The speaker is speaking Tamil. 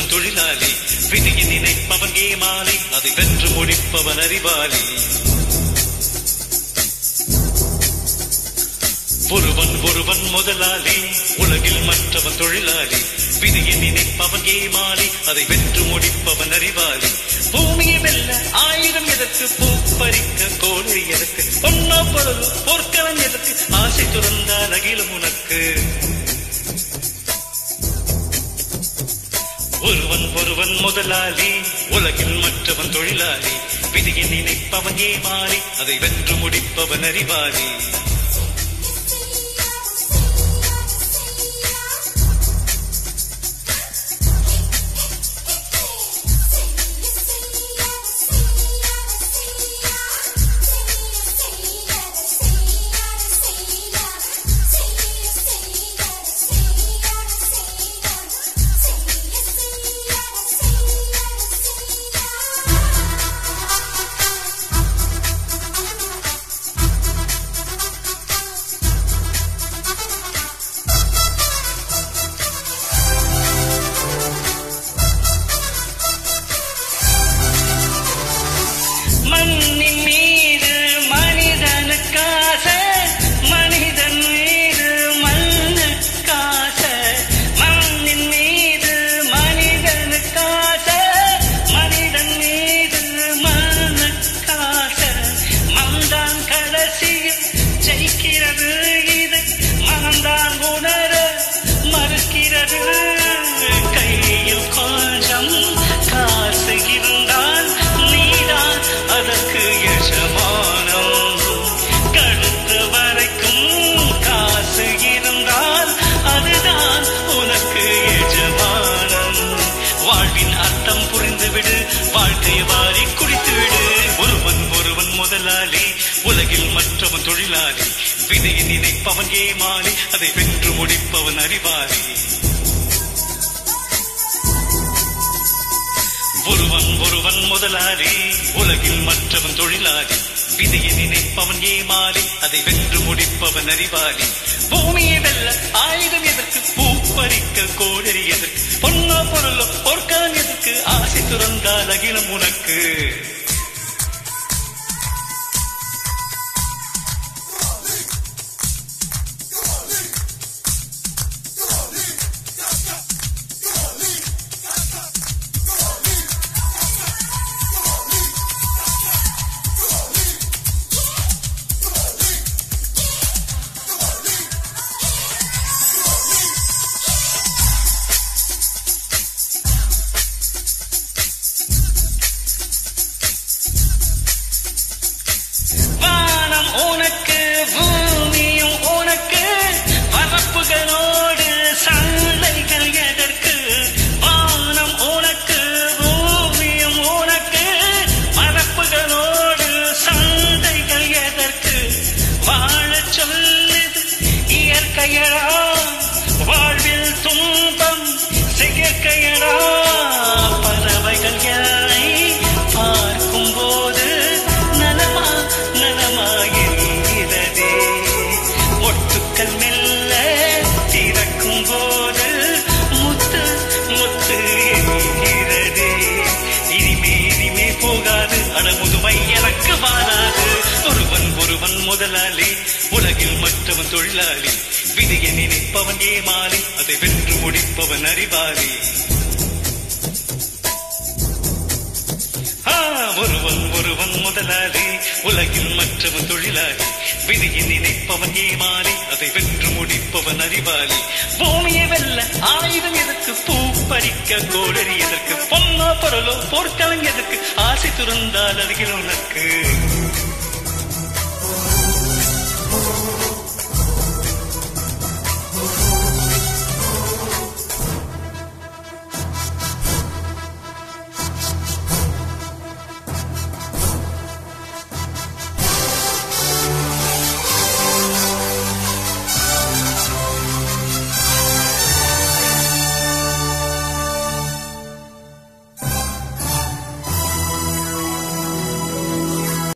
மற்றவன் தொழிலாளி விதியை நினைப்பவன் ஏமாளி அதை வென்று முடிப்பவன் அறிவாளி ஒருவன் ஒருவன் முதலாளி உலகில் மற்றவன் தொழிலாளி விதியை நினைப்பவன் ஏமாளி அதை வென்று முடிப்பவன் அறிவாளி பூமியை வெல்ல ஆயிரம் எதற்கு பூப்பறிக்க கோழி எதற்கு பொன்னா பொருள் போர்க்களம் எதற்கு ஆசை துறந்தால் அகிலம் உனக்கு ஒருவன் ஒருவன் முதலாளி உலகில் மற்றவன் தொழிலாளி விதியை நினைப்பவன் ஏமாறி அதை வென்று முடிப்பவன் அறிவாளி மண்ணின் மீது மனிதனுக்காச மனிதன் மீது மண்ணுக்காச மண்ணின் மீது மனிதனுக்காச மனிதன் மீது மண்ணுக்காச மந்தான் கடைசியில் ஜெயிக்கிறது இது மனம்தான் உணர மறுக்கிறது கையில் கொஞ்சம் காசு இருந்தால் நீதான் அதற்கு எஜமானம் கழுத்து வரைக்கும் காசு இருந்தால் அதுதான் உனக்கு எஜமானம் வாழ்வின் அர்த்தம் புரிந்துவிடு வாழ்க்கை வாரி குடித்துவிடு ஒருவன் ஒருவன் முதலாளி உலகில் மற்றவன் தொழிலாளி விதையை நினைப்பவன் ஏமாளி அதை வென்று முடிப்பவன் அறிவாளி ஒருவன் ஒருவன் முதலாளி உலகில் மற்றவன் தொழிலாளி விதியை நினைப்பவன் ஏமாறி அதை வென்று முடிப்பவன் அறிவாளி பூமியை வெல்ல ஆயுதம் எதற்கு பூப்பறிக்க கோடரி எதற்கு பொன்னோ பொருளோ பொற்கான் எதற்கு ஆசை துறந்தால் அகிலம் உனக்கு வானம் உனக்கு பூமியும் உனக்கு பரப்புகளோடு சண்டைகள் எதற்கு வானம் உனக்கு பூமியும் உனக்கு பரப்புகளோடு சண்டைகள் எதற்கு வாழச் சொல்லுது இயற்கையடா வாழ்வில் துன்பம் செயற்கையடா பறவைகள் என்னை பார்க்கும் போது நலமா நலமா என்கிறதே ஒட்டுக்கள் மெல்ல திறக்கும் போது முத்து முத்து என்கிறதே இனிமே இனிமே போகாது அடமுதுமை எனக்கு வாராது ஒருவன் ஒருவன் முதலாளி உலகில் மற்றவன் தொழிலாளி விதியை நினைப்பவன் ஏமாறி அதை வென்று முடிப்பவன் அறிவாளி ஆ, ஒருவன் ஒருவன் முதலாளி உலகில் மற்றவன் தொழிலாளி விதியை நினைப்பவன் ஏமாறி அதை வென்று முடிப்பவன் அறிவாளி பூமியை வெல்ல ஆயுதம் எதற்கு பூ பறிக்க கோடரி எதற்கு பொன்னோ பொருளோ போர்க்களம் எதற்கு ஆசை துறந்தால் அருகில் உனக்கு